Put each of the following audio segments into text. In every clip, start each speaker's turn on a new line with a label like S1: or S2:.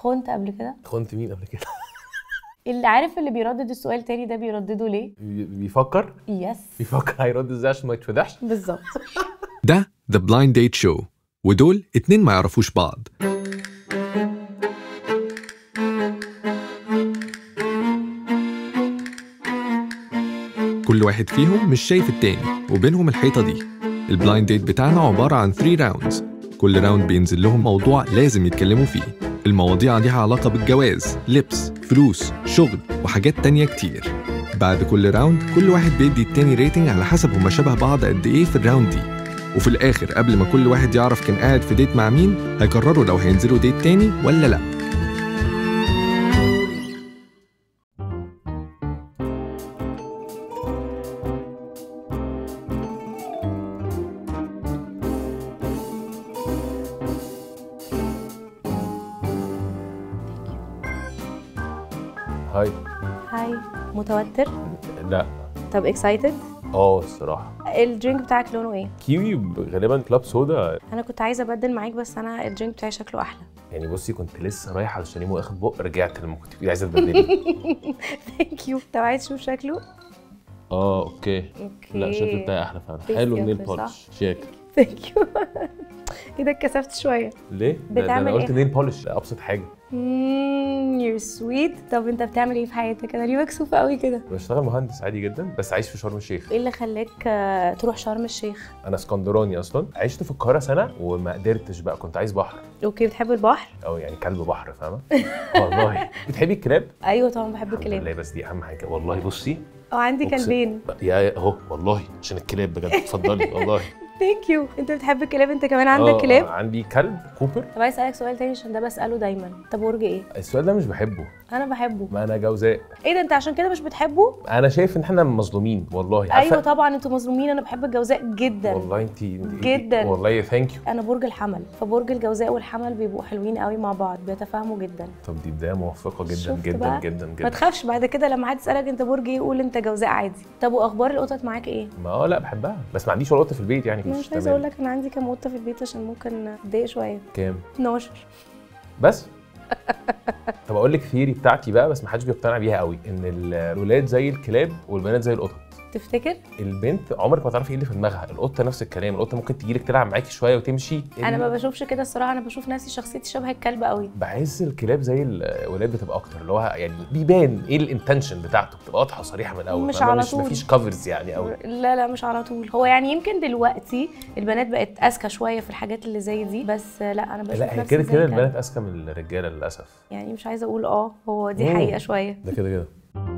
S1: خنت قبل كده
S2: خنت مين قبل كده
S1: اللي عارف اللي بيردد السؤال تاني ده بيردده ليه
S2: بي- بيفكر
S1: يس
S2: بيفكر هيرد ازاي عشان ما يتفضحش
S1: بالظبط
S3: ده The Blind Date Show ودول اتنين ما يعرفوش بعض كل واحد فيهم مش شايف التاني وبينهم الحيطة دي البلايند ديت بتاعنا عبارة عن 3 راوندز كل راوند بينزل لهم موضوع لازم يتكلموا فيه المواضيع ليها علاقة بالجواز لبس فلوس شغل وحاجات تانية كتير بعد كل راوند كل واحد بيدي التاني ريتنج على حسب هما شبه بعض قد ايه في الراوند دي وفي الاخر قبل ما كل واحد يعرف كان قاعد في ديت مع مين هيقرروا لو هينزلوا ديت تاني ولا لا
S2: هاي
S1: هاي متوتر
S2: لا
S1: طب اكسايتد
S2: اه الصراحه
S1: الدرينك بتاعك لونه ايه
S2: كيوي غالبا كلاب سودا
S1: انا كنت عايزه ابدل معاك بس انا الدرينك بتاعي شكله احلى
S2: يعني بصي كنت لسه رايح على الشاليمو واخد بق رجعت لما كنت بتقولي عايزه تبدلي
S1: ثانك يو طب عايز تشوف شكله
S2: اه اوكي
S1: اوكي
S2: لا الشكل بتاعي احلى فعلا
S1: Face
S2: حلو
S1: يا
S2: النيل
S1: أخي، صح؟
S2: بولش شيك
S1: ثانك يو ايه ده اتكسفت شويه
S2: ليه؟ ده- ده
S1: بتعمل
S2: انا قلت
S1: إيه؟
S2: نيل بولش ابسط حاجه
S1: يور سويت طب انت بتعمل ايه في حياتك انا ليه مكسوفه قوي كده
S2: بشتغل مهندس عادي جدا بس عايش في شرم الشيخ
S1: ايه اللي خلاك آه، تروح شرم الشيخ
S2: انا اسكندراني اصلا عشت في القاهره سنه وما قدرتش بقى كنت عايز بحر
S1: اوكي بتحب البحر
S2: او يعني كلب بحر فاهمه والله بتحبي الكلاب
S1: ايوه طبعا بحب
S2: الحمد لله
S1: الكلاب
S2: بس دي اهم حاجه والله بصي
S1: اه عندي
S2: أقسم-
S1: كلبين
S2: يا اهو والله عشان الكلاب بجد اتفضلي والله
S1: ثانك يو انت بتحب الكلاب انت كمان عندك
S2: آه،
S1: كلاب
S2: عندي كلب كوبر
S1: طب عايز اسالك سؤال تاني عشان ده بساله دايما انت برج ايه
S2: السؤال ده مش بحبه
S1: انا بحبه
S2: ما انا جوزاء
S1: ايه ده انت عشان كده مش بتحبه
S2: انا شايف ان احنا مظلومين والله عارفة-
S1: ايوه طبعا انتوا مظلومين انا بحب الجوزاء جدا
S2: والله انت
S1: جداً.
S2: والله ثانك يو
S1: انا برج الحمل فبرج الجوزاء والحمل بيبقوا حلوين قوي مع بعض بيتفاهموا جدا
S2: طب دي بدايه موفقه جدا
S1: شفت
S2: جدا
S1: بقى؟
S2: جدا
S1: ما
S2: جدا
S1: تخافش بعد كده لما حد يسالك انت برج ايه قول انت جوزاء عادي طب واخبار القطط معاك ايه
S2: ما اه لا بحبها بس ما عنديش ولا قطه في البيت يعني
S1: مش عايزه اقول لك انا عندي كام قطه في البيت عشان ممكن اتضايق شويه
S2: كام
S1: 12
S2: بس طب اقول لك ثيري بتاعتي بقى بس ما حدش بيقتنع بيها قوي ان الولاد زي الكلاب والبنات زي القطط
S1: تفتكر
S2: البنت عمرك ما تعرفي ايه اللي في دماغها القطه نفس الكلام القطه ممكن تجي لك تلعب معاكي شويه وتمشي
S1: انا ما
S2: ال-
S1: بشوفش كده الصراحه انا بشوف نفسي شخصيتي شبه الكلب قوي
S2: بحس الكلاب زي الولاد بتبقى اكتر اللي هو يعني بيبان ايه الانتنشن بتاعته بتبقى واضحه صريحه من الاول
S1: مش
S2: فاهمة؟
S1: على
S2: مش
S1: طول.
S2: مفيش كفرز يعني قوي
S1: لا لا مش على طول هو يعني يمكن دلوقتي البنات بقت اذكى شويه في الحاجات اللي زي دي بس لا انا بشوف
S2: لا هي
S1: نفسي
S2: كده
S1: زي
S2: كده
S1: الكلب.
S2: البنات اذكى من الرجاله للاسف
S1: يعني مش عايزه اقول اه هو دي
S2: مم.
S1: حقيقه شويه
S2: ده كده كده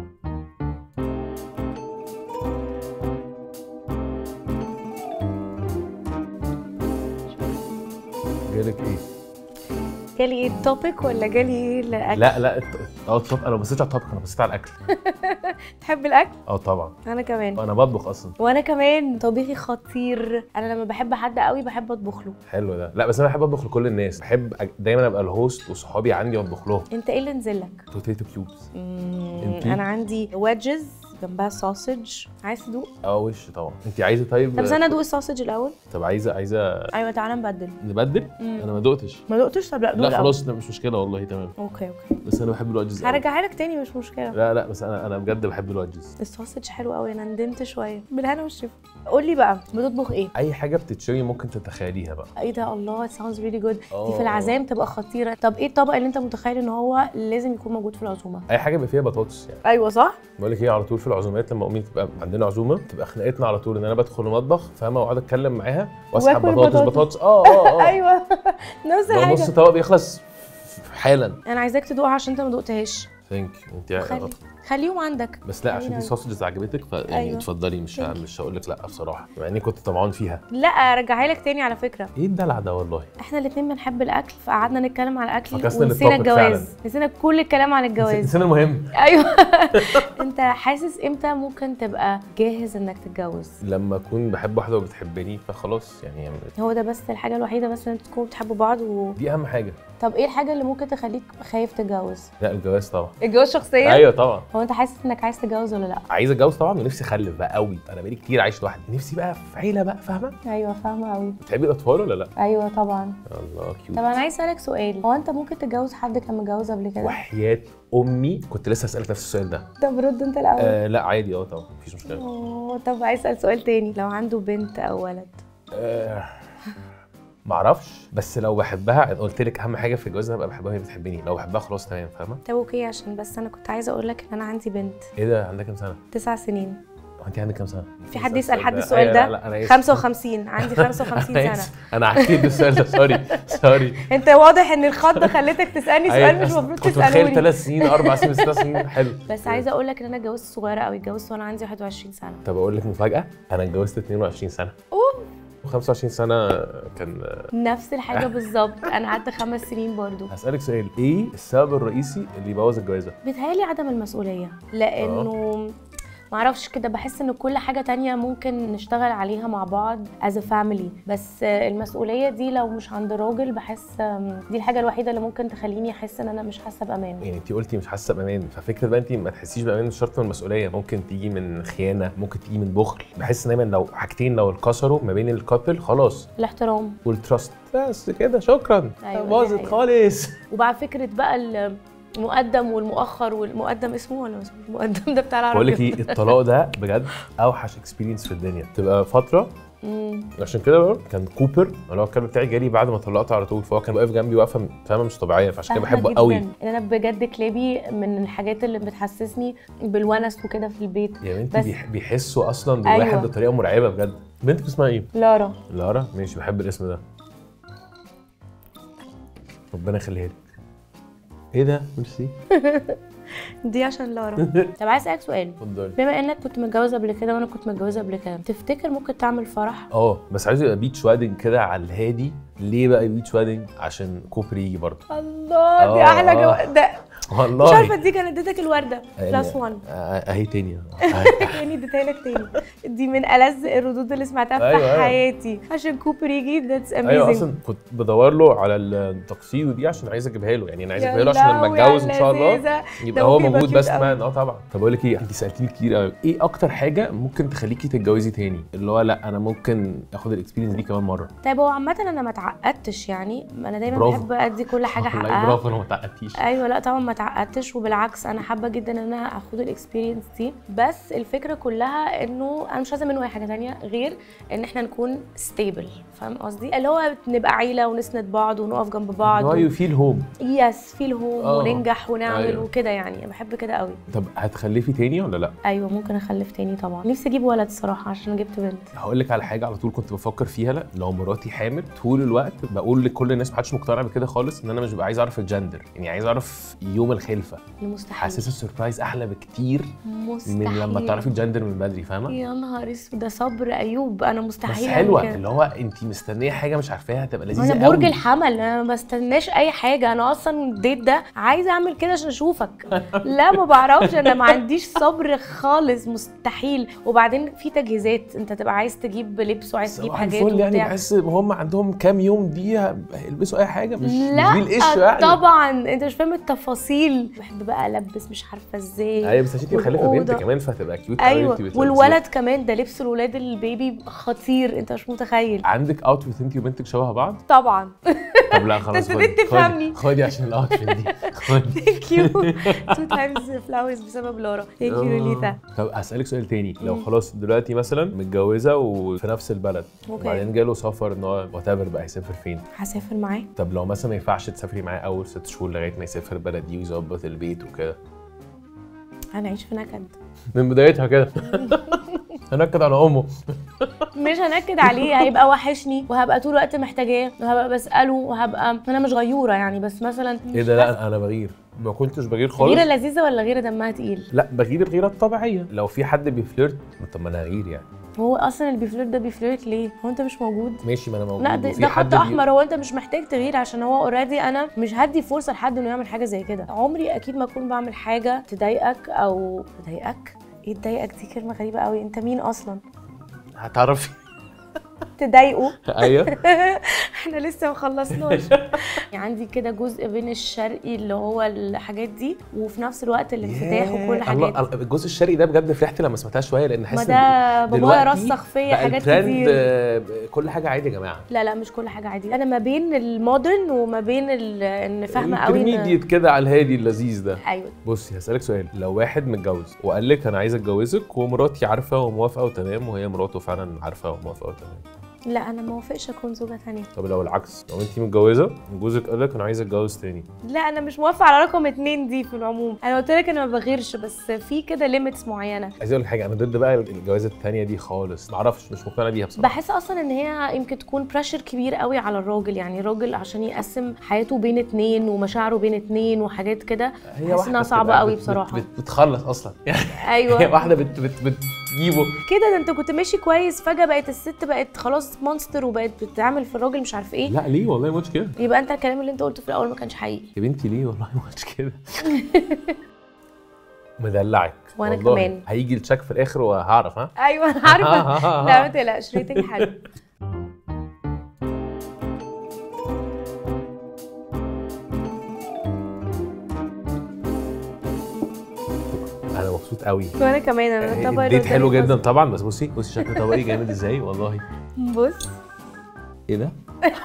S2: جالك ايه؟
S1: جالي ايه التوبيك ولا جالي ايه الاكل
S2: لا لا الت- اه الطبخ انا ما بصيتش على الطبخ انا بصيت على الاكل
S1: تحب الاكل
S2: اه طبعا
S1: انا كمان
S2: انا بطبخ اصلا
S1: وانا كمان طبيخي خطير انا لما بحب حد قوي بحب اطبخ له
S2: حلو ده لا بس انا بحب اطبخ لكل الناس بحب أج- دايما ابقى الهوست وصحابي عندي واطبخ لهم
S1: انت ايه اللي نزل لك
S2: بوتيتو كيوبس
S1: مم،
S2: انتي؟
S1: انا عندي ويدجز جنبها ساسج عايز تدوق
S2: اه وش طبعا انت عايزه طيب
S1: طب استنى ادوق الساسج الاول
S2: طب عايزه عايزه
S1: ايوه تعالى نبدل
S2: نبدل
S1: مم.
S2: انا ما دقتش
S1: ما دقتش طب لا دوق
S2: لا
S1: الأول.
S2: خلاص لا مش مشكله والله تمام
S1: اوكي اوكي
S2: بس انا بحب الوجز أوي.
S1: هرجعها لك تاني مش مشكله
S2: لا لا بس انا انا بجد بحب الوجز
S1: الساسج حلو قوي انا ندمت شويه بالهنا والشفا قول لي بقى بتطبخ ايه
S2: اي حاجه بتتشوي ممكن تتخيليها بقى
S1: ايه ده الله sounds really good دي
S2: آه.
S1: في العزام تبقى خطيره طب ايه الطبق اللي انت متخيل ان هو لازم يكون موجود في العزومه
S2: اي حاجه بيبقى فيها بطاطس يعني
S1: ايوه صح
S2: بقول لك ايه على طول في العزومات لما امي تبقى عندنا عزومه تبقى خناقتنا على طول ان انا بدخل المطبخ فاهمه واقعد اتكلم معاها واسحب
S1: واكل
S2: بطاطس
S1: بطاطس.
S2: بطاطس اه اه اه
S1: ايوه نفس
S2: لو نص
S1: الحاجه
S2: طبق بيخلص حالا
S1: انا عايزاك تدوقها عشان انت ما دقتهاش
S2: ثانك يو انت
S1: خلي خليهم عندك
S2: بس لا عشان
S1: خلينا-
S2: دي سوسجز عجبتك فيعني
S1: أيوة.
S2: اتفضلي مش
S1: Thank you.
S2: مش هقول لك لا بصراحه مع اني كنت طمعان فيها
S1: لا ارجعها لك تاني على فكره
S2: ايه الدلع ده والله
S1: احنا الاثنين بنحب الاكل فقعدنا نتكلم على الاكل
S2: فكسنا
S1: ونسينا
S2: للtopic
S1: الجواز
S2: فعلاً.
S1: نسينا كل الكلام عن الجواز
S2: نسينا المهم
S1: ايوه انت حاسس امتى ممكن تبقى جاهز انك تتجوز
S2: لما اكون بحب واحده وبتحبني فخلاص يعني
S1: هو ده بس الحاجه الوحيده بس ان انتوا تكونوا بتحبوا بعض و...
S2: دي اهم حاجه
S1: طب ايه الحاجه اللي ممكن تخليك خايف تتجوز
S2: لا الجواز طبعا
S1: الجواز شخصيا
S2: ايوه طبعا
S1: هو انت حاسس انك عايز تتجوز ولا لا
S2: عايز اتجوز طبعا ونفسي اخلف بقى قوي انا بقالي كتير عايش لوحدي نفسي بقى في عيله بقى فاهمه
S1: ايوه فاهمه قوي
S2: بتحبي الاطفال ولا لا
S1: ايوه طبعا
S2: الله
S1: طب
S2: كيوت
S1: انا عايز اسالك سؤال هو انت ممكن تتجوز حد كان متجوز قبل كده
S2: وحياه امي كنت لسه اسالك نفس السؤال ده
S1: طب رد انت الاول
S2: آه لا عادي اه طبعا مفيش مشكله
S1: أوه، طب عايز اسال سؤال تاني لو عنده بنت او ولد
S2: آه معرفش بس لو بحبها أنا قلت لك اهم حاجه في الجواز ان أنا ابقى بحبها وهي بتحبني لو بحبها خلاص تمام فاهمه
S1: طب اوكي عشان بس انا كنت عايزه اقول لك ان انا عندي بنت
S2: ايه ده عندك كام سنه
S1: تسع سنين
S2: هو انت عندك كام سنه
S1: في حد يسال حد
S2: أيوة،
S1: السؤال ده
S2: لا لا انا آسف.
S1: 55 عندي 55
S2: أنا
S1: سنه
S2: آسف. انا عكيت السؤال ده سوري سوري
S1: انت واضح ان الخضه خلتك تسالني سؤال مش المفروض
S2: كنت متخيل
S1: تسالوني
S2: ثلاث سنين اربع سنين ست سنين حلو
S1: بس عايزه اقول لك ان انا اتجوزت صغيره قوي اتجوزت وانا عندي 21 سنه
S2: طب اقول لك مفاجاه انا اتجوزت 22 سنه
S1: اوه
S2: 25 سنه كان
S1: نفس الحاجه بالظبط انا قعدت خمس سنين برضو
S2: هسألك سؤال ايه السبب الرئيسي اللي يبوظ الجوازة؟
S1: بيتهيألي عدم المسؤولية لأنه معرفش كده بحس ان كل حاجة تانية ممكن نشتغل عليها مع بعض as a family بس المسؤولية دي لو مش عند راجل بحس دي الحاجة الوحيدة اللي ممكن تخليني احس ان انا مش حاسة بأمان
S2: يعني انت قلتي مش حاسة بأمان ففكرة بقى انت ما تحسيش بأمان مش شرط من المسؤولية ممكن تيجي من خيانة ممكن تيجي من بخل بحس دايما لو حاجتين لو اتكسروا ما بين الكابل خلاص
S1: الاحترام
S2: والتراست بس كده شكرا
S1: أيوة، دي
S2: باظت
S1: حقيقة.
S2: خالص
S1: وبعد فكرة بقى المقدم والمؤخر والمقدم اسمه ولا مش اسمه؟ المقدم ده بتاع العربي
S2: بقول لك ايه الطلاق ده بجد اوحش اكسبيرينس في الدنيا تبقى فترة
S1: مم.
S2: عشان كده بقى كان كوبر اللي هو الكلب بتاعي جالي بعد ما طلقت على طول فهو كان واقف جنبي واقفه فاهمه مش طبيعيه فعشان كده
S1: فاهمة
S2: بحبه
S1: جداً.
S2: قوي
S1: ان انا بجد كلابي من الحاجات اللي بتحسسني بالونس وكده في البيت
S2: يا بنتي
S1: بس-
S2: بيح- بيحسوا اصلا بالواحد
S1: أيوة.
S2: بطريقه مرعبه بجد بنتك اسمها ايه؟
S1: لارا
S2: لارا ماشي بحب الاسم ده ربنا يخليها لك ايه ده ميرسي
S1: دي عشان لارا طب عايز اسالك سؤال
S2: اتفضلي
S1: بما انك كنت متجوز قبل كده وانا كنت متجوزه قبل كده تفتكر ممكن تعمل فرح
S2: اه بس عايز يبقى بيتش وادنج كده على الهادي ليه بقى بيتش وادنج عشان كوبر يجي برضه
S1: الله دي
S2: آه،
S1: احلى
S2: آه.
S1: جو... ده
S2: والله
S1: مش عارفه دي كانت اديتك الورده
S2: يعني-
S1: بلس 1
S2: آه، اهي تاني أهي.
S1: يعني اديتها لك تاني دي من ألذ الردود اللي سمعتها في
S2: أيوة، أيوة.
S1: حياتي عشان كوبر يجي ذاتس
S2: ايوه
S1: اميزنج
S2: اصلا كنت بدور له على التقسيط دي عشان عايز اجيبها له يعني انا عايز اجيبها له عشان لما اتجوز ان شاء الله يبقى
S1: ده
S2: هو
S1: ممكن يبقى
S2: موجود
S1: cute
S2: بس
S1: أوي.
S2: معانا اه طبعا طب اقول لك ايه انت سالتيني كتير قوي ايه اكتر حاجه ممكن تخليكي تتجوزي تاني اللي هو لا انا ممكن اخد الاكسبيرينس دي كمان مره
S1: طيب هو عامة أنا ما اتعقدتش يعني أنا دايما
S2: برافو.
S1: بحب أدي كل حاجة
S2: والله
S1: حقها
S2: برافو انا ما تعقدتيش
S1: ايوه لا طبعا ما اتعقدتش وبالعكس انا حابه جدا ان انا اخد الاكسبيرينس دي بس الفكره كلها انه انا مش عايزه منه اي حاجه تانية غير ان احنا نكون ستيبل فاهم قصدي اللي هو نبقى عيله ونسند بعض ونقف جنب بعض
S2: واي يو فيل هوم
S1: يس في الهوم
S2: آه.
S1: وننجح ونعمل
S2: أيوة.
S1: وكده يعني انا بحب كده قوي
S2: طب هتخلفي تاني ولا لا
S1: ايوه ممكن اخلف تاني طبعا نفسي اجيب ولد الصراحه عشان جبت بنت
S2: هقول لك على حاجه على طول كنت بفكر فيها لا لو مراتي حامل طول الوقت بقول لكل الناس ما حدش مقتنع بكده خالص ان انا مش ببقى عايز اعرف الجندر يعني عايز اعرف يوم الخلفه
S1: مستحيل
S2: حاسس السربرايز احلى بكتير
S1: مستحيل
S2: من لما تعرفي الجندر من بدري فاهمه
S1: يا نهار اسود ده صبر ايوب انا مستحيل
S2: بس
S1: أعمل
S2: حلوه
S1: كده.
S2: اللي هو انت مستنيه حاجه مش عارفاها هتبقى لذيذه
S1: انا برج
S2: قوي.
S1: الحمل انا ما بستناش اي حاجه انا اصلا الديت ده عايزه اعمل كده عشان اشوفك لا ما بعرفش انا ما عنديش صبر خالص مستحيل وبعدين في تجهيزات انت تبقى عايز تجيب لبس وعايز تجيب
S2: صباح
S1: حاجات
S2: الفل يعني
S1: وبتاع
S2: بحس ان هم عندهم كام يوم دي هيلبسوا اي حاجه مش
S1: لا
S2: مش دي القش يعني
S1: طبعا انت مش فاهم التفاصيل بحب بقى البس مش عارفه ازاي
S2: ايوه بس عشان انت مخلفه بنت
S1: والأوضة.
S2: كمان فهتبقى كيوت قوي
S1: ايوه
S2: انت بتلبسيها.
S1: والولد كمان ده لبس الولاد البيبي خطير انت مش متخيل
S2: عندك اوتفيت انت وبنتك شبه بعض
S1: طبعا
S2: طب لا خلاص
S1: انت
S2: خدي-
S1: بدك تفهمني.
S2: خدي- خدي عشان الاوتفيت دي خدي
S1: ثانك يو تو تايمز فلاورز بسبب لورا ثانك يو لوليتا
S2: طب هسألك سؤال تاني لو خلاص دلوقتي مثلا متجوزة وفي نفس البلد
S1: أوكي.
S2: وبعدين جاله سفر ان هو وات بقى يسافر فين
S1: هسافر معاه
S2: طب لو مثلا ما ينفعش تسافري معاه اول ست شهور لغايه ما يسافر البلد دي ويظبط البيت وكده
S1: هنعيش في نكد
S2: من بدايتها كده هنكد على امه
S1: مش هنكد عليه هيبقى وحشني وهبقى طول الوقت محتاجاه وهبقى بساله وهبقى انا مش غيوره يعني بس مثلا
S2: ايه ده لا انا بغير ما كنتش بغير خالص
S1: غيره لذيذه ولا غيره دمها تقيل
S2: لا بغير الغيره الطبيعيه لو في حد بيفلرت طب ما انا هغير يعني
S1: هو اصلا اللي بيفلرت ده بيفلرت ليه هو انت مش موجود
S2: ماشي ما انا موجود
S1: لا ده,
S2: وفي
S1: ده
S2: حد
S1: خط
S2: بي-
S1: احمر هو انت مش محتاج تغير عشان هو اوريدي انا مش هدي فرصه لحد انه يعمل حاجه زي كده عمري اكيد ما اكون بعمل حاجه تضايقك او تضايقك ايه تضايقك دي كلمه غريبه قوي انت مين اصلا
S2: هتعرفي
S1: تضايقه
S2: ايوه
S1: احنا لسه ما خلصناش يعني عندي كده جزء بين الشرقي اللي هو الحاجات دي وفي نفس الوقت الانفتاح
S2: ياه،
S1: وكل
S2: الله-
S1: الحاجات دي.
S2: الجزء الشرقي ده بجد فرحت لما سمعتها شويه لان
S1: ما
S2: حاسس
S1: ده
S2: إن
S1: بابايا
S2: دلوقتي
S1: رسخ فيا
S2: بقى
S1: حاجات
S2: الترند،
S1: كتير
S2: آه، كل حاجه عادي يا جماعه
S1: لا لا مش كل حاجه عادي انا ما بين المودرن وما بين ال- ان فاهمه قوي إن-
S2: intermediate كده على الهادي اللذيذ ده
S1: ايوه
S2: بصي هسألك سؤال لو واحد متجوز وقال لك انا عايز اتجوزك ومراتي عارفه وموافقه وتمام وهي مراته فعلا عارفه وموافقه وتمام
S1: لا انا ما وافقش اكون زوجه تانية
S2: طب لو العكس لو انت متجوزه وجوزك قال لك انا عايز اتجوز تاني
S1: لا انا مش موافقه على رقم اتنين دي في العموم انا قلت لك انا ما بغيرش بس في كده ليميتس معينه
S2: عايز اقول لك حاجه انا ضد بقى الجوازه التانيه دي خالص معرفش مش مقتنع بيها بصراحه
S1: بحس اصلا ان هي يمكن تكون بريشر كبير قوي على الراجل يعني الراجل عشان يقسم حياته بين اتنين ومشاعره بين اتنين وحاجات كده بحس انها صعبه
S2: بتبقى
S1: قوي
S2: بت-
S1: بصراحه
S2: بت- بتخلص اصلا يعني هي
S1: ايوه
S2: واحده بت بت بتجيبه
S1: كده ده انت كنت ماشي كويس فجاه بقت الست بقت خلاص مونستر وبقت بتعمل في الراجل مش عارف ايه
S2: لا ليه والله ما قلتش كده
S1: يبقى انت الكلام اللي انت قلته في الاول ما كانش حقيقي
S2: يا بنتي ليه والله ما قلتش كده مدلعك
S1: وأنا
S2: والله.
S1: كمان.
S2: هيجي التشيك في الاخر وهعرف ها
S1: ايوه انا عارفه لا ما تقلقش ريتنج حلو
S2: انا مبسوط قوي
S1: وانا كمان انا الطبق اللي
S2: الديت حلو
S1: قدامي
S2: جدا طبعا بس بصي بصي شكل طبقي جامد ازاي والله
S1: بص
S2: ايه ده؟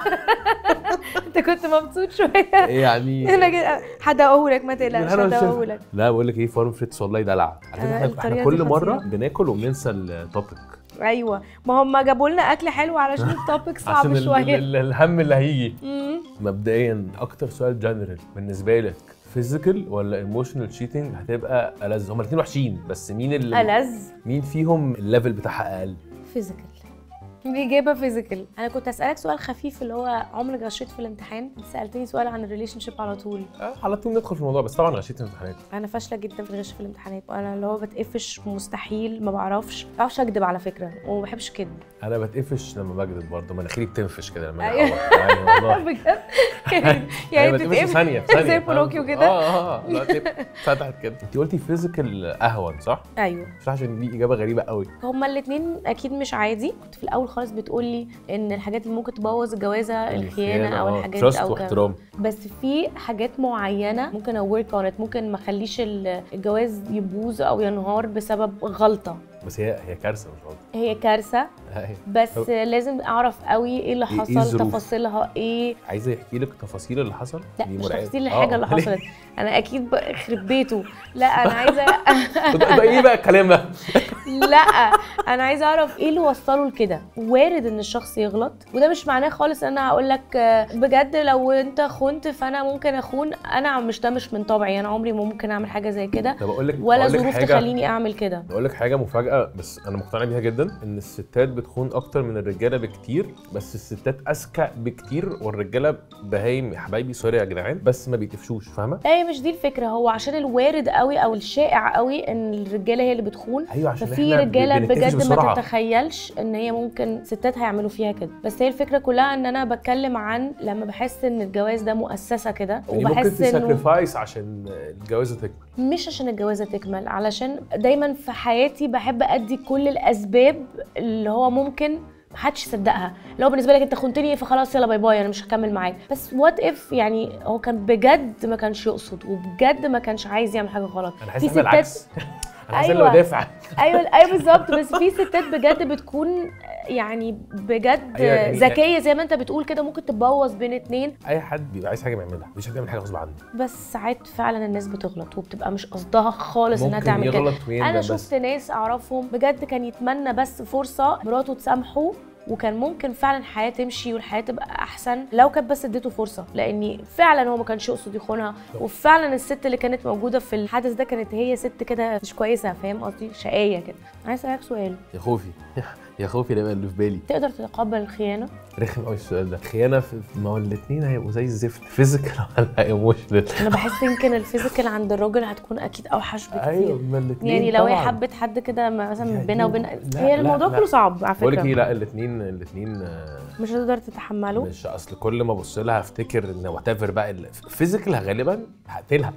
S1: انت كنت مبسوط شويه
S2: يعني
S1: انا كده هدقهولك ما تقلقش
S2: أنا مش شايف-
S1: هدقهولك
S2: لا بقول لك ايه فارم فريتس والله دلع على فكرة
S1: آه،
S2: احنا
S1: الطريقة
S2: احنا
S1: دي
S2: كل مره
S1: خطيرة.
S2: بناكل وبننسى التوبيك
S1: ايوه ما هم جابوا لنا اكل حلو علشان التوبيك
S2: عشان
S1: صعب
S2: ال- ال-
S1: شويه
S2: ال- الهم اللي هيجي
S1: مم.
S2: مبدئيا اكتر سؤال جنرال بالنسبه لك فيزيكال ولا ايموشنال تشيتنج هتبقى ألذ هما الاثنين وحشين بس مين اللي
S1: ألذ
S2: مين فيهم الليفل بتاعها اقل
S1: فيزيكال الإجابة فيزيكال أنا كنت أسألك سؤال خفيف اللي هو عمرك غشيت في الامتحان سألتني سؤال عن الريليشن شيب على طول
S2: آه، على طول ندخل في الموضوع بس طبعا غشيت الامتحانات
S1: أنا فاشلة جدا في الغش في الامتحانات وأنا اللي هو بتقفش مستحيل ما بعرفش ما بعرفش أكدب على فكرة وما بحبش كده
S2: انا بتقفش لما بكذب برضه مناخيري بتنفش كده لما
S1: أيوة.
S2: اجي أعوض. يعني والله
S1: بجد يعني يعني
S2: بتقفش في
S1: بتتقفش
S2: ثانيه في ثانيه
S1: زي
S2: فاهم؟
S1: بلوكي وكده
S2: اه اه اه لا تب- فتحت كده انت قلتي فيزيكال اهون صح؟
S1: أيوه
S2: مش عشان دي اجابه غريبه قوي
S1: هما الاثنين اكيد مش عادي كنت في الاول خالص بتقولي ان الحاجات اللي ممكن تبوظ الجوازه الخيانه او الحاجات
S2: تراست
S1: او كده
S2: واحترام
S1: بس في حاجات معينه ممكن اورك اون ممكن ما اخليش ال- الجواز يبوظ او ينهار بسبب غلطه
S2: بس هي هي كارثه مش غلط
S1: هي كارثه
S2: هي.
S1: بس
S2: طب-
S1: لازم اعرف قوي ايه اللي
S2: إيه- إيه
S1: حصل
S2: الظروف؟
S1: تفاصيلها ايه
S2: عايزه يحكي لك تفاصيل اللي حصل
S1: لا
S2: دي
S1: مش
S2: مرعبة.
S1: تفاصيل
S2: آه،
S1: الحاجه اللي
S2: ليه؟
S1: حصلت انا اكيد بقى يخرب بيته لا انا عايزه
S2: ده ده ايه بقى الكلام ده؟
S1: لا انا عايزه اعرف ايه اللي وصله لكده وارد ان الشخص يغلط وده مش معناه خالص ان انا هقول لك آه، بجد لو انت خنت فانا ممكن اخون انا مش ده مش من طبعي انا عمري ما ممكن اعمل حاجه زي كده
S2: طب اقول لك
S1: ولا
S2: أقول لك
S1: ظروف
S2: حاجة-
S1: تخليني اعمل كده
S2: بقول لك حاجه مفاجاه بس انا مقتنع بيها جدا ان الستات بتخون اكتر من الرجاله بكتير بس الستات اذكى بكتير والرجاله بهايم يا حبايبي سوري يا جدعان بس ما بيتقفشوش فاهمه
S1: لا هي مش دي الفكره هو عشان الوارد قوي او الشائع قوي ان الرجاله هي اللي بتخون
S2: ايوه عشان
S1: ففي
S2: احنا ب-
S1: رجاله
S2: بنتقفش
S1: بجد ما
S2: بسرعة.
S1: تتخيلش ان هي ممكن ستات هيعملوا فيها كده بس هي الفكره كلها ان انا بتكلم عن لما بحس ان الجواز ده مؤسسه كده
S2: يعني ممكن
S1: وبحس انه
S2: تساكريفايس عشان الجوازه تكمل
S1: مش عشان الجوازه تكمل علشان دايما في حياتي بحب ادي كل الاسباب اللي هو ممكن محدش يصدقها لو بالنسبه لك انت خنتني فخلاص يلا باي باي انا مش هكمل معاك بس وات اف يعني هو كان بجد ما كانش يقصد وبجد ما كانش عايز يعمل حاجه غلط
S2: انا حاسس ان العكس انا حاسس ان
S1: أيوة.
S2: بدافع
S1: ايوه ايوه بالظبط بس في ستات بجد بتكون يعني بجد
S2: أيوة يعني-
S1: ذكيه زي ما انت بتقول كده ممكن تبوظ بين اتنين
S2: اي حد بيبقى عايز حاجه بيعملها مش حد بيعمل حاجه غصب عنه
S1: بس ساعات فعلا الناس بتغلط وبتبقى مش قصدها خالص انها
S2: ممكن
S1: تعمل كده
S2: يغلط ويندم
S1: انا
S2: بس.
S1: شفت ناس اعرفهم بجد كان يتمنى بس فرصه مراته تسامحه وكان ممكن فعلا الحياه تمشي والحياه تبقى احسن لو كانت بس اديته فرصه لاني فعلا هو ما كانش يقصد يخونها وفعلا الست اللي كانت موجوده في الحدث ده كانت هي ست كده مش كويسه فاهم قصدي شقيه كده عايز اسالك سؤال
S2: يا خوفي يا خوفي ده بقى اللي في بالي
S1: تقدر تتقبل الخيانه
S2: رخم قوي السؤال ده خيانه في ما هو الاثنين هيبقوا زي الزفت فيزيكال ولا ايموشنال
S1: انا بحس يمكن الفيزيكال عند الراجل هتكون اكيد اوحش بكتير
S2: ايوه ما الاثنين
S1: يعني لو هي حبت حد كده مثلا
S2: يعني
S1: بينها وبين
S2: لا،
S1: هي
S2: لا،
S1: الموضوع
S2: لا.
S1: كله صعب على
S2: بقول لك ايه
S1: فكره
S2: لا الاثنين الاثنين
S1: مش هتقدر تتحمله
S2: مش اصل كل ما ابص لها افتكر ان وات ايفر بقى الفيزيكال غالبا هقتلها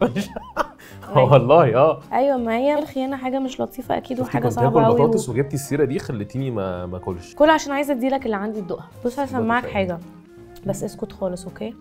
S1: أيوة.
S2: والله اه
S1: ايوه ما هي الخيانه حاجه مش لطيفه اكيد
S2: شفتي
S1: وحاجه
S2: كنت
S1: صعبه
S2: باكل
S1: قوي
S2: بطاطس وجبتي السيره دي خلتيني ما ما اكلش
S1: كل عشان عايزه اديلك اللي عندي تدوقها بص هسمعك
S2: بطاطس
S1: حاجه بس اسكت خالص اوكي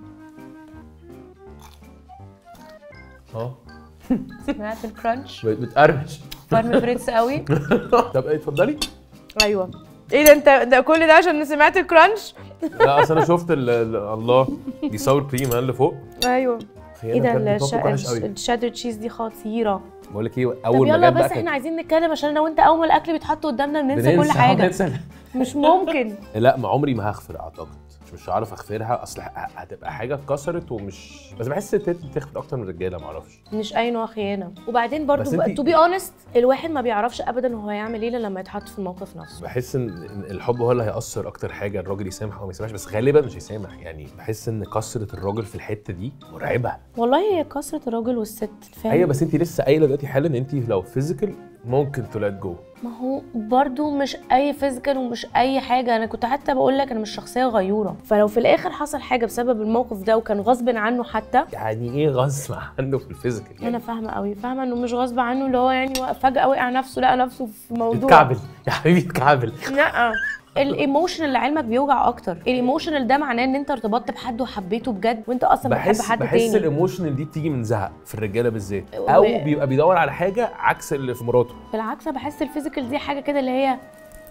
S2: اه
S1: سمعت الكرانش
S2: بقت بتقرمش
S1: فارم فريتس قوي
S2: طب ايه اتفضلي
S1: ايوه ايه ده انت ده كل ده عشان سمعت الكرانش
S2: لا اصل انا شفت ال- ال- الله دي ساور كريم اللي فوق
S1: ايوه ايه ده
S2: خيانة بجد
S1: الش-
S2: توبيك وحش قوي.
S1: الشادر تشيز دي خطيره
S2: بقول لك ايه
S1: طب
S2: اول ما
S1: يلا
S2: جت
S1: بس
S2: بقى
S1: احنا عايزين نتكلم عشان انا وانت اول ما الاكل بيتحط قدامنا بننسى كل حاجه
S2: بننسى
S1: مش ممكن
S2: لا ما عمري ما هغفر اعتقد مش مش هعرف اغفرها اصل ه- هتبقى حاجه اتكسرت ومش بس بحس الستات بتخفت اكتر من الرجاله ما اعرفش
S1: مش اي نوع خيانه وبعدين
S2: بس
S1: برضو
S2: انتي-
S1: تو بي اونست الواحد ما بيعرفش ابدا هو هيعمل ايه إلا لما يتحط في الموقف نفسه
S2: بحس ان إن الحب هو اللي هيأثر اكتر حاجه الراجل يسامح او ما يسامحش بس غالبا مش هيسامح يعني بحس ان كسره الراجل في الحته دي مرعبه
S1: والله هي كسره الراجل والست فاهم
S2: ايوه بس انت لسه قايله دلوقتي حالا ان انت لو فيزيكال ممكن تولات جو
S1: ما هو برضو مش اي فيزيكال ومش اي حاجه انا كنت حتى بقول لك انا مش شخصيه غيوره فلو في الاخر حصل حاجه بسبب الموقف ده وكان غصب عنه حتى
S2: يعني ايه غصب عنه في الفيزيكال
S1: انا
S2: يعني
S1: فاهمه قوي فاهمه انه مش غصب عنه اللي هو يعني فجاه وقع نفسه لقى نفسه في موضوع
S2: اتكعبل يا حبيبي اتكعبل
S1: لا الايموشنال لعلمك بيوجع اكتر الايموشنال ده معناه ان انت ارتبطت بحد وحبيته بجد وانت اصلا بتحب
S2: بحس
S1: حد
S2: بحس
S1: تاني
S2: الايموشنال دي بتيجي من زهق في الرجاله بالذات
S1: و-
S2: او بيبقى بيدور على حاجه عكس اللي في مراته
S1: بالعكس أنا بحس الفيزيكال دي حاجه كده اللي هي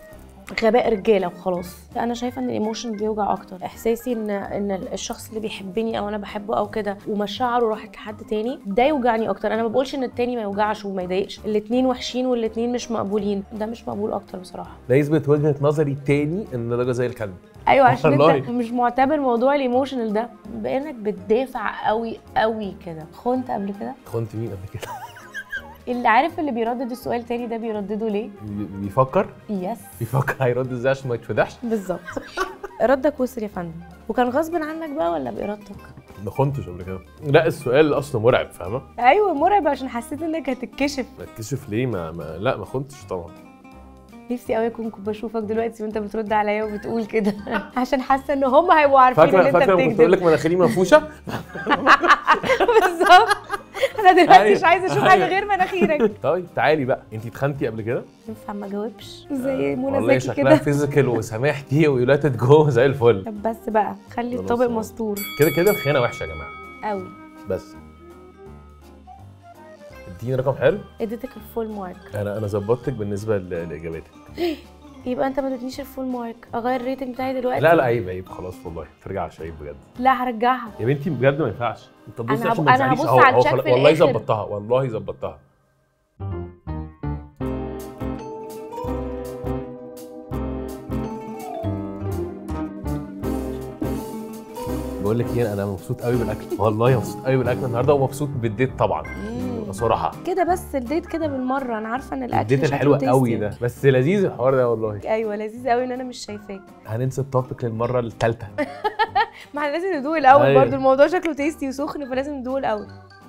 S1: غباء رجاله وخلاص انا شايفه ان الايموشن بيوجع اكتر احساسي ان ان الشخص اللي بيحبني او انا بحبه او كده ومشاعره راحت لحد تاني ده يوجعني اكتر انا ما بقولش ان التاني ما يوجعش وما يضايقش الاتنين وحشين والاتنين مش مقبولين ده مش مقبول اكتر بصراحه
S2: ده يثبت وجهه نظري تاني ان ده زي الكلب
S1: ايوه عشان
S2: والله.
S1: انت مش معتبر موضوع الايموشنال ده بانك بتدافع قوي قوي كده خنت قبل كده
S2: خنت مين قبل كده
S1: اللي عارف اللي بيردد السؤال تاني ده بيردده ليه
S2: بي- بيفكر
S1: يس
S2: بيفكر هيرد ازاي عشان ما يتفضحش
S1: بالظبط ردك وصل يا فندم وكان غصب عنك بقى ولا بارادتك
S2: ما خنتش قبل كده لا السؤال اصلا مرعب فاهمه
S1: ايوه مرعب عشان حسيت انك هتتكشف
S2: ما تكشف ليه ما, ما لا ما خنتش طبعا
S1: نفسي قوي اكون كنت بشوفك دلوقتي وانت بترد عليا وبتقول كده عشان حاسه ان هم هيبقوا عارفين ان
S2: فاكره
S1: انت
S2: فاكره لما كنت بقول
S1: بتكذب
S2: لك مناخيري منفوشه
S1: بالظبط انا دلوقتي
S2: أيوة.
S1: مش عايزه اشوف حاجه
S2: أيوة.
S1: غير مناخيرك
S2: طيب تعالي بقى انت اتخنتي قبل كده
S1: ينفع ما اجاوبش زي
S2: والله
S1: منى زكي
S2: شكلها
S1: كده
S2: فيزيكال وسامحتي ويولاتد جو زي الفل
S1: طب بس بقى خلي
S2: خلاص
S1: الطبق
S2: أهو.
S1: مستور
S2: كده كده الخيانه وحشه يا جماعه
S1: قوي
S2: بس اديني رقم حلو
S1: اديتك الفول مارك
S2: انا انا ظبطتك بالنسبه ل- لاجاباتك
S1: يبقى انت ما اديتنيش الفول مارك اغير الريتنج بتاعي دلوقتي
S2: لا لا عيب عيب خلاص والله ما ترجعش عيب بجد
S1: لا هرجعها
S2: يا بنتي بجد ما ينفعش طب بصي
S1: أنا
S2: عشان
S1: هب-
S2: ما
S1: أنا
S2: تزعليش
S1: هبص
S2: اهو
S1: على
S2: اهو
S1: الشات
S2: خلاص
S1: في
S2: والله
S1: الآخر.
S2: ظبطتها والله ظبطتها بقول لك ايه انا مبسوط قوي بالاكل والله مبسوط قوي بالاكل النهارده ومبسوط بالديت طبعا بصراحه
S1: كده بس الديت كده بالمره انا عارفه ان الاكل
S2: الديت
S1: شكله
S2: الحلو قوي
S1: tasty.
S2: ده بس لذيذ الحوار ده والله
S1: ايوه لذيذ قوي ان انا مش شايفاك
S2: هننسى التوبيك للمره الثالثه
S1: ما احنا لازم ندوق الاول
S2: أيوة.
S1: برضو الموضوع شكله تيستي وسخن فلازم ندوق الاول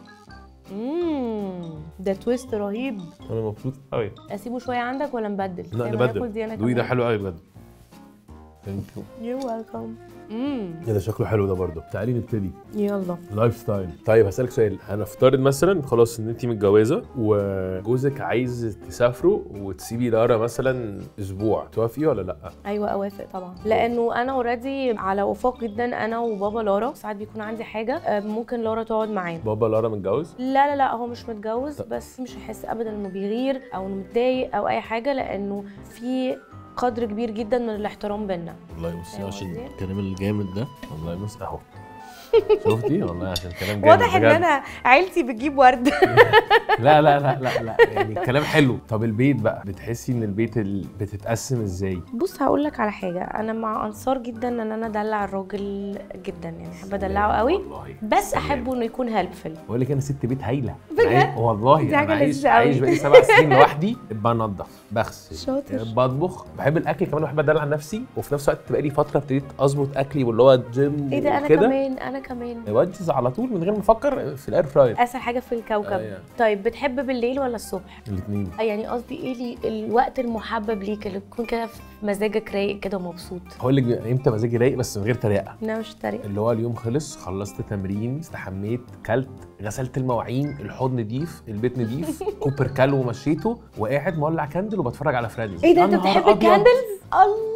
S1: اممم ده تويست رهيب
S2: انا مبسوط قوي
S1: اسيبه شويه عندك ولا نبدل
S2: لا
S1: يعني هاكل
S2: نبدل
S1: دي انا
S2: دوي ده
S1: كمان
S2: حلو قوي بجد ثانك يو
S1: يو ويلكم امم
S2: ده شكله حلو ده برضه تعالي نبتدي
S1: يلا
S2: لايف ستايل طيب هسألك سؤال هنفترض مثلا خلاص ان انت متجوزه وجوزك عايز تسافروا وتسيبي لارا مثلا اسبوع توافقي ولا لا؟
S1: ايوه اوافق طبعا لانه انا اوريدي على وفاق جدا انا وبابا لارا ساعات بيكون عندي حاجه آه، ممكن لارا تقعد معانا
S2: بابا لارا متجوز؟
S1: لا لا لا هو مش متجوز بس مش هيحس ابدا انه بيغير او انه متضايق او اي حاجه لانه في قدر كبير جدا من الاحترام بينا
S2: والله بصي
S1: أيوة
S2: عشان
S1: قصدي.
S2: الكلام الجامد ده والله بص اهو شفتي والله عشان كلام جامد
S1: واضح ان
S2: بجد.
S1: انا عيلتي بتجيب ورد
S2: لا لا لا لا لا يعني الكلام حلو طب البيت بقى بتحسي ان البيت ال... بتتقسم ازاي؟
S1: بص هقول لك على حاجه انا مع انصار جدا ان انا ادلع الراجل جدا يعني احب ادلعه قوي
S2: والله
S1: بس احبه انه يكون هيلبفل
S2: بقول لك انا ست بيت هايله
S1: بجد؟
S2: عايز- والله
S1: دي
S2: انا
S1: حاجة
S2: عايش
S1: لذيذة أوي.
S2: عايش بقالي سبع سنين لوحدي بنضف بغسل
S1: شاطر.
S2: بطبخ بحب الاكل كمان بحب ادلع نفسي وفي نفس الوقت بقالي فتره ابتديت اظبط اكلي واللي هو جيم
S1: ايه ده انا
S2: وكده.
S1: كمان انا كمان
S2: بودز على طول من غير ما افكر في الاير فراير
S1: اسهل حاجه في الكوكب
S2: أيوة.
S1: طيب بتحب بالليل ولا الصبح
S2: الاثنين
S1: يعني قصدي ايه لي الوقت المحبب ليك اللي تكون كده في مزاجك رايق كده ومبسوط
S2: هقول لك بيبقى امتى مزاجي رايق بس من غير تريقه
S1: انا مش طريقه
S2: اللي هو اليوم خلص خلصت تمرين استحميت كلت غسلت المواعين الحوض نضيف البيت نضيف كوبر كلو ومشيته وقاعد مولع كاندل وبتفرج على فريندز
S1: ايه ده
S2: يا
S1: انت
S2: نهار
S1: بتحب
S2: أبيض.
S1: الكاندلز الله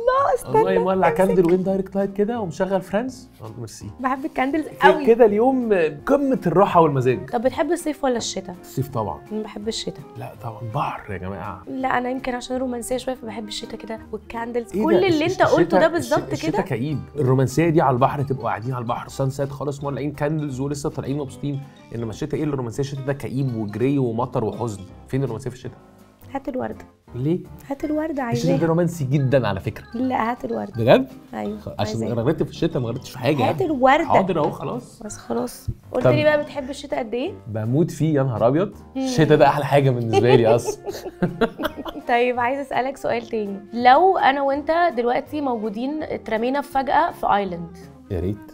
S1: استنى
S2: والله مولع كاندل وين دايركت لايت كده ومشغل فريندز ميرسي
S1: بحب الكاندلز
S2: في
S1: قوي
S2: كده اليوم قمه الراحه والمزاج
S1: طب بتحب الصيف ولا الشتاء
S2: الصيف طبعا
S1: انا بحب الشتاء
S2: لا طبعا بحر يا جماعه
S1: لا انا يمكن عشان رومانسيه شويه فبحب الشتاء كده والكاندلز
S2: إيه
S1: كل
S2: ده؟
S1: اللي
S2: الش-
S1: انت قلته
S2: الشتا-
S1: ده
S2: الش-
S1: بالظبط
S2: الشتا
S1: كده
S2: كئيب الرومانسيه دي على البحر تبقوا قاعدين على البحر سانسيت خالص مولعين كاندلز ولسه طالعين مبسوطين انما الشتاء ايه الرومانسيه الشتاء ده كئيب وجري ومطر وحزن فين الرومانسيه في الشتاء
S1: هات الورده
S2: ليه
S1: هات الورده
S2: الشتاء ده
S1: عايزاها
S2: رومانسي جدا على فكره
S1: لا هات الورده
S2: بجد
S1: ايوه
S2: عشان
S1: عايزاها.
S2: رغبت في الشتاء ما غلطتش في حاجه
S1: هات
S2: يعني.
S1: الورده
S2: حاضر اهو خلاص
S1: بس خلاص قلت
S2: طب-
S1: لي بقى بتحب الشتاء قد ايه
S2: بموت فيه يا نهار ابيض الشتاء ده احلى حاجه بالنسبه لي اصلا
S1: طيب عايزه اسالك سؤال تاني لو انا وانت دلوقتي موجودين اترمينا فجاه في ايلاند
S2: يا ريت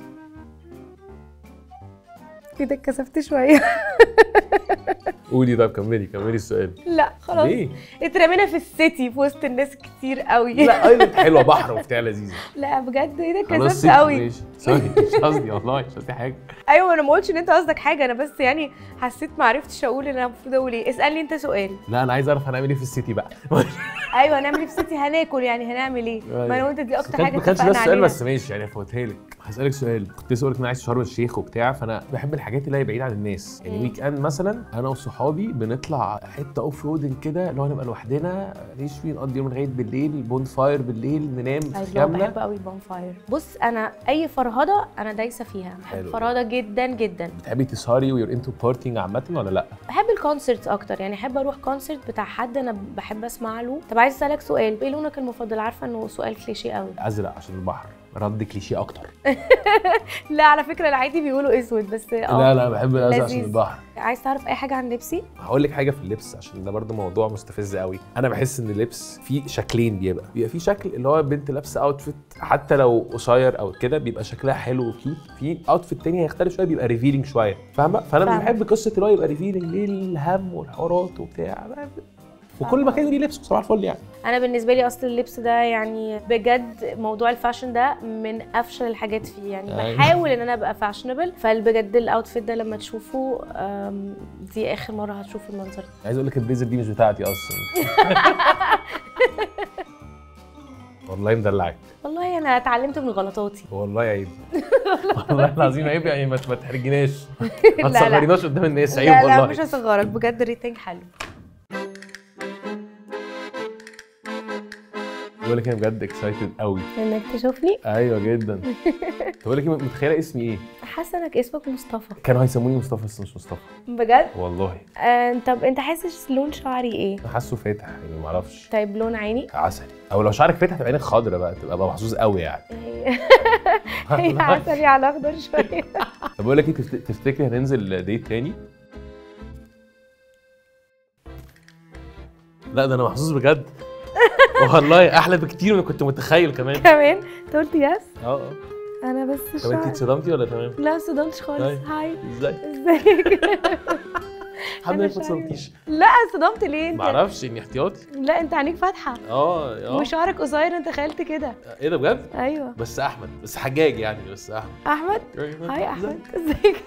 S1: كده اتكسفت شويه
S2: قولي طب كملي كملي السؤال
S1: لا خلاص
S2: ليه؟
S1: اترمينا في السيتي في وسط الناس كتير قوي
S2: لا ايلاند حلوه بحر وبتاع لذيذه
S1: لا بجد ايه ده
S2: خلاص
S1: اتكسفت
S2: سيبك،
S1: قوي
S2: ماشي سوري مش قصدي والله مش قصدي حاجه
S1: ايوه انا ما قلتش ان انت قصدك حاجه انا بس يعني حسيت ما عرفتش اقول اللي انا المفروض اقول ايه اسالني انت سؤال
S2: لا انا عايز اعرف هنعمل ايه في السيتي بقى
S1: ايوه هنعمل ايه في السيتي هناكل يعني هنعمل ايه ما انا وانت دي اكتر حاجه
S2: ما كانش ده
S1: اتفقنا
S2: السؤال
S1: عليها
S2: بس ماشي يعني فوتها لك هسألك سؤال كنت لسه بقول لك ان انا عايز في شرم الشيخ وبتاع فانا بحب الحاجات اللي هي بعيده عن الناس يعني
S1: مم.
S2: ويك اند مثلا انا وصحابي بنطلع حته اوف رودنج كده اللي هو نبقى لوحدنا نعيش فيه نقضي يوم لغايه بالليل بون فاير بالليل ننام
S1: ايوه
S2: كامله
S1: بحب قوي البون فاير بص انا اي فرهده انا دايسه فيها بحب
S2: حلو.
S1: فرهده جدا جدا
S2: بتحبي تسهري ويور انتو بارتينج عامه ولا لا؟
S1: بحب الكونسرتس اكتر يعني احب اروح كونسرت بتاع حد انا بحب اسمع له طب عايز اسالك سؤال ايه لونك المفضل عارفه انه سؤال كليشيه قوي
S2: ازرق عشان البحر رد كليشيه اكتر
S1: لا على فكره العادي بيقولوا اسود بس
S2: لا
S1: اه
S2: لا بحب الازرق عشان
S1: لذيذ.
S2: البحر
S1: عايز تعرف اي حاجه عن لبسي
S2: هقول لك حاجه في اللبس عشان ده برضه موضوع مستفز قوي انا بحس ان اللبس فيه شكلين بيبقى بيبقى فيه شكل اللي هو بنت لابسه اوتفيت حتى لو قصير او كده بيبقى شكلها حلو وكيوت في اوتفيت تاني هيختلف شويه بيبقى ريفيلينج شويه فاهمه فانا مش
S1: فاهمة.
S2: بحب قصه اللي هو يبقى ريفيلينج ليه الهم والحوارات وبتاع وكل مكان ليه لبس صباح الفل يعني
S1: انا بالنسبه لي اصل اللبس ده يعني بجد موضوع الفاشن ده من افشل الحاجات فيه يعني
S2: أيوة.
S1: بحاول ان انا ابقى فاشنبل فبجد الاوتفيت ده لما تشوفه أم، دي اخر مره هتشوف المنظر ده
S2: عايز اقول لك البليزر دي مش بتاعتي اصلا والله مدلعك
S1: والله انا اتعلمت من غلطاتي
S2: والله عيب والله العظيم عيب يعني ما ما تحرجناش ما
S1: لا، لا.
S2: تصغريناش قدام الناس عيب
S1: لا لا
S2: والله
S1: مش هصغرك بجد ريتنج حلو
S2: بقول لك انا بجد اكسايتد قوي
S1: انك تشوفني
S2: ايوه جدا طب بقول لك إيه، متخيله اسمي ايه؟
S1: حاسه انك اسمك مصطفى
S2: كانوا هيسموني مصطفى بس مش مصطفى
S1: بجد
S2: والله
S1: آه، طب انت حاسس لون شعري ايه
S2: انا حاسه فاتح يعني ما اعرفش
S1: طيب لون عيني
S2: عسلي او لو شعرك فاتح تبقى عينك خضرا بقى تبقى بقى محظوظ قوي يعني
S1: هي عسلي على اخضر شويه
S2: طب بقول لك ايه تفت- تفتكري هننزل ديت تاني؟ لا ده انا محظوظ بجد والله احلى بكتير من كنت متخيل كمان
S1: كمان انت قلت يس
S2: اه اه
S1: انا بس
S2: طب انت
S1: شعري
S2: اتصدمتي ولا تمام؟
S1: لا صدمتش خالص
S2: طيب.
S1: هاي
S2: ازاي؟
S1: ازيك
S2: الحمد
S1: أنا
S2: لله ما
S1: شعري-
S2: اتصدمتيش
S1: لا صدمت ليه انت
S2: معرفش اني احتياطي
S1: لا انت عينيك فاتحه
S2: اه اه
S1: وشعرك قصير انت تخيلت كده
S2: ايه ده بجد؟
S1: ايوه
S2: بس احمد بس حجاج يعني بس احمد
S1: احمد هاي احمد ازيك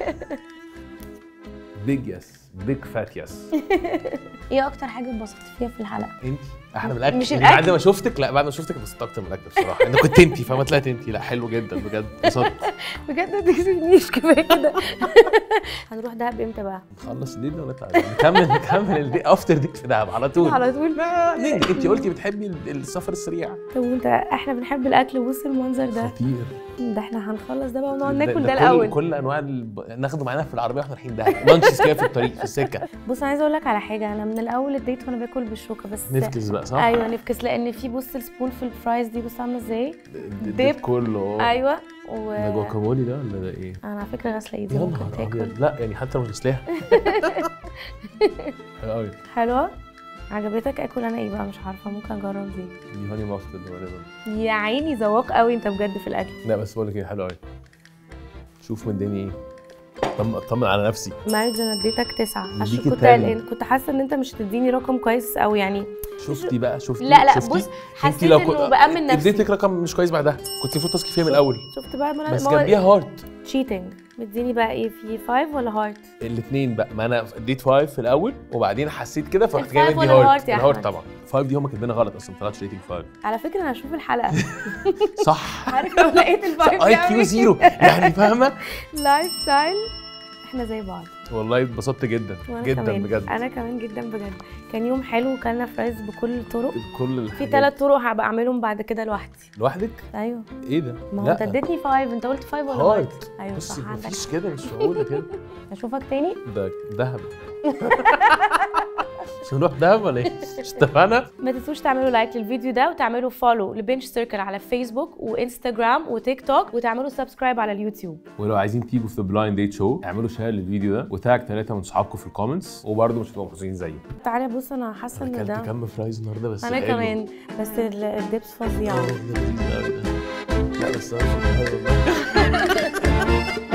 S2: بيج يس بيج فات يس
S1: ايه اكتر حاجه اتبسطت فيها في الحلقه
S2: انت احلى من الاكل
S1: مش
S2: يعني
S1: الأكل.
S2: بعد ما شفتك لا بعد ما شفتك انبسطت اكتر من الاكل بصراحه انت كنت انت فما طلعت انت لا حلو جدا بجد انبسطت
S1: بجد ما تكسبنيش كفايه كده هنروح دهب امتى بقى
S2: نخلص الليل ونطلع نكمل نكمل الدي افتر ديت في دهب على طول
S1: على طول
S2: لا نيجي انت قلتي بتحبي ال- السفر السريع
S1: طب وانت احنا بنحب الاكل بص المنظر ده
S2: خطير
S1: ده احنا هنخلص ده بقى ونقعد ناكل ده
S2: كل-
S1: الاول
S2: كل انواع الب... ناخده معانا في العربيه واحنا رايحين دهب لانشز كده في الطريق في السكه
S1: بص انا عايزه اقول لك على حاجه انا من الاول اديت وانا باكل بالشوكه بس
S2: نفكس بقى صح؟
S1: ايوه نفكس لان في بص السبون في الفرايز دي بص عامله ازاي
S2: الديب
S1: ديب.
S2: كله
S1: ايوه و
S2: ده جواكامولي ده ولا ده ايه؟
S1: انا على فكره غاسله ايدي
S2: يا
S1: ممكن
S2: نهار
S1: تاكل
S2: ابيض لا يعني حتى لو مش غسلاها حلو قوي
S1: حلوه عجبتك اكل انا ايه بقى مش عارفه ممكن اجرب دي
S2: دي هاني ماسترد ولا
S1: يا عيني ذواق قوي انت بجد في الاكل
S2: لا بس بقول لك ايه حلو قوي شوف مديني ايه طم اطمن على نفسي
S1: مارج انا اديتك تسعة عشان
S2: اديكي
S1: كنت
S2: تاني.
S1: قلقان كنت حاسه ان انت مش تديني رقم كويس قوي يعني
S2: شفتي بقى شفتي
S1: لا لا
S2: شفتي؟
S1: بص
S2: انت
S1: حسيت
S2: لو
S1: انه
S2: كنت-
S1: بامن نفسي
S2: اديتك رقم مش كويس بعدها كنت المفروض تثقي فيها من الاول
S1: شفت بقى ما
S2: بس
S1: انا
S2: جنبيها هارت
S1: تشيتنج مديني بقى ايه في فايف ولا هارت
S2: الاثنين بقى ما انا اديت فايف في الاول وبعدين حسيت كده فرحت جاي
S1: الفايف
S2: مدي
S1: ولا
S2: هارت
S1: الهارت يا
S2: الهارت
S1: أحمد؟
S2: طبعا فايف دي هم كاتبينها غلط اصلا ما طلعتش ريتنج فايف
S1: على فكره انا هشوف الحلقه
S2: صح
S1: عارف لو لقيت الفايف
S2: اي كيو زيرو يعني فاهمه
S1: لايف ستايل احنا زي بعض
S2: والله اتبسطت جدا
S1: وانا
S2: جدا
S1: كمان
S2: بجد
S1: انا كمان جدا بجد كان يوم حلو وكلنا فرايز بكل الطرق
S2: كل
S1: في
S2: الحاجات
S1: ثلاث طرق هبقى اعملهم بعد كده لوحدي
S2: لوحدك
S1: ايوه
S2: ايه ده
S1: ما هو انت اديتني فايف انت قلت فايف ولا
S2: هارت
S1: هارت ايوه
S2: بصي
S1: صح عندك
S2: مفيش كده مش معقوله كده
S1: اشوفك تاني
S2: ده دهب مش هنروح دهب ولا ايه؟ مش اتفقنا؟
S1: ما تنسوش تعملوا لايك للفيديو ده وتعملوا فولو لبنش سيركل على فيسبوك وانستجرام وتيك توك وتعملوا سبسكرايب على اليوتيوب
S2: ولو عايزين تيجوا في بلايند ديت شو اعملوا شير للفيديو ده وتاج ثلاثه من صحابكم في الكومنتس وبرده مش هتبقوا محظوظين زيي
S1: تعالى بص انا حاسه
S2: انا
S1: ان
S2: اكلت
S1: ده
S2: كام فرايز النهارده بس
S1: انا
S2: حلو.
S1: كمان بس ال- الدبس فظيع
S2: آه، ده لذيذ أوي ده. لا بس انا مش والله